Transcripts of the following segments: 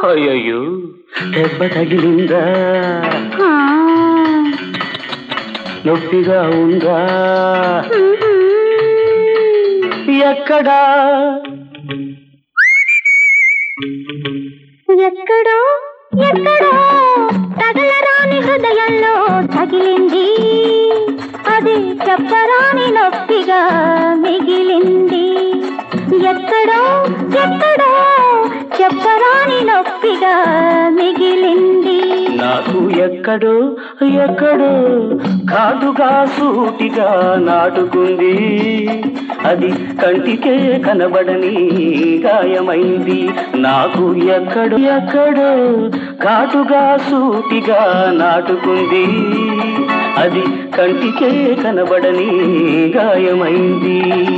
అయ్యయ్యో దెబ్బ తగిలిందా ఆ, నొప్పిగా ఉందా ఎక్కడా ఎక్కడో ఎక్కడో తగలరాని హృదయంలో తగిలింది అది చెప్పరాని నొప్పిగా మిగిలింది ఎక్కడో ఎక్కడో చెప్పరాని నొప్పిగా మిగిలింది నాకు ఎక్కడో ఎక్కడో కాదుగా సూటిగా నాటుకుంది అది కంటికే కనబడని గాయమైంది నాకు ఎక్కడో ఎక్కడో కాటుగా సూటిగా నాటుకుంది అది కంటికే కనబడని గాయమైంది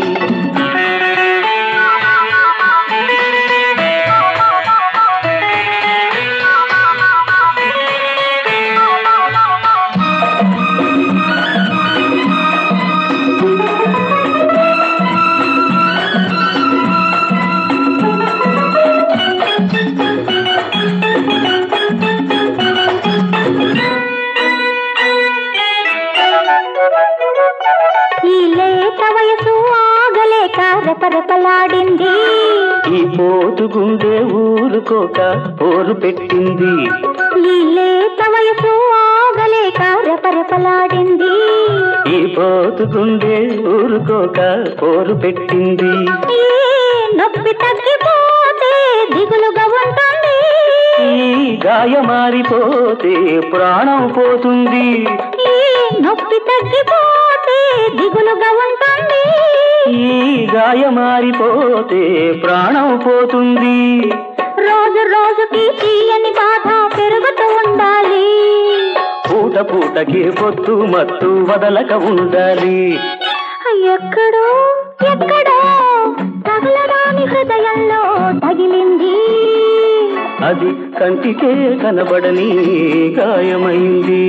ఈ లేత వయసు ఆగలేక రెపరెపలాడింది ఈ పోతు గుండె ఊరుకోక పోరు పెట్టింది ఈ లేత వయసు ఆగలేక రెపరెపలాడింది ఈ పోతు గుండె ఊరుకోక పోరు పెట్టింది ఈ నొప్పి తగ్గిపోతే దిగులుగా ఉంటుంది ఈ గాయ మారిపోతే ప్రాణం పోతుంది ఈ నొప్పి తగ్గిపోతే దిగులుగా ఉంటుంది ఈ గాయ మారిపోతే ప్రాణం పోతుంది రోజు రోజుకి తీయని బాధ పెరుగుతూ ఉండాలి పూట పూటకి పొత్తు మత్తు వదలక ఉండాలి ఎక్కడో ఎక్కడో తగలరాని హృదయంలో తగిలింది అది కంటికే కనబడని గాయమైంది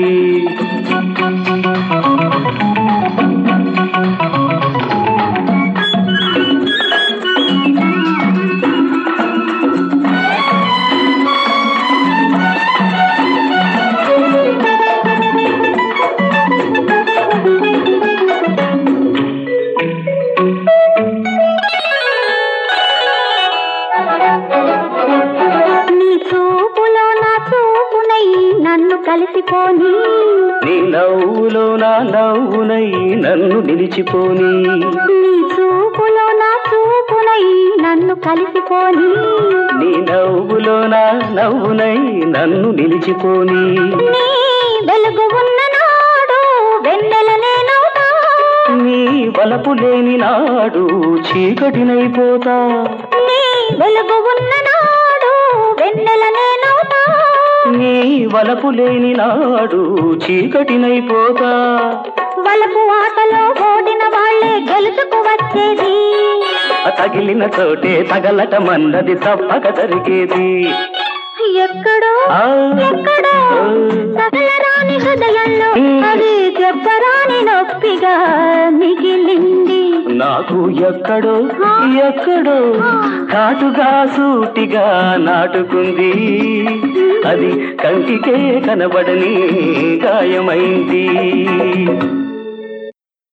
నీ చూపులో నా చూపునై నన్ను కలిసిపోని నీ నవ్వులో నా నవ్వునై నన్ను నిలిచిపోని నీ చూపులో నా చూపునై నన్ను కలిసిపోని నీ నవ్వులో నా నవ్వునై నన్ను నిలిచిపోని నీ వెలుగు ఉన్న నాడు వెన్నెల నేనవుతా నీ వలపు లేని నాడు చీకటినైపోతా నీ వెలుగు ఉన్న నాడు వెన్నెల నేనవుతా నీ వలపు లేని నాడు చీకటినైపోతా వలపు ఆటలో ఓడిన వాళ్ళే గెలుచుకు వచ్చేది ఆ తగిలిన చోటే తగలటమన్నది తప్పక జరిగేది ఎక్కడో ఆ, ఎక్కడో ఆ. సగలరాని హృదయంలో అది చెప్పరాని నొప్పిగా మిగిలింది నాకు ఎక్కడో ఎక్కడో కాటుగా సూటిగా నాటుకుంది అది కంటికే కనబడని గాయమైంది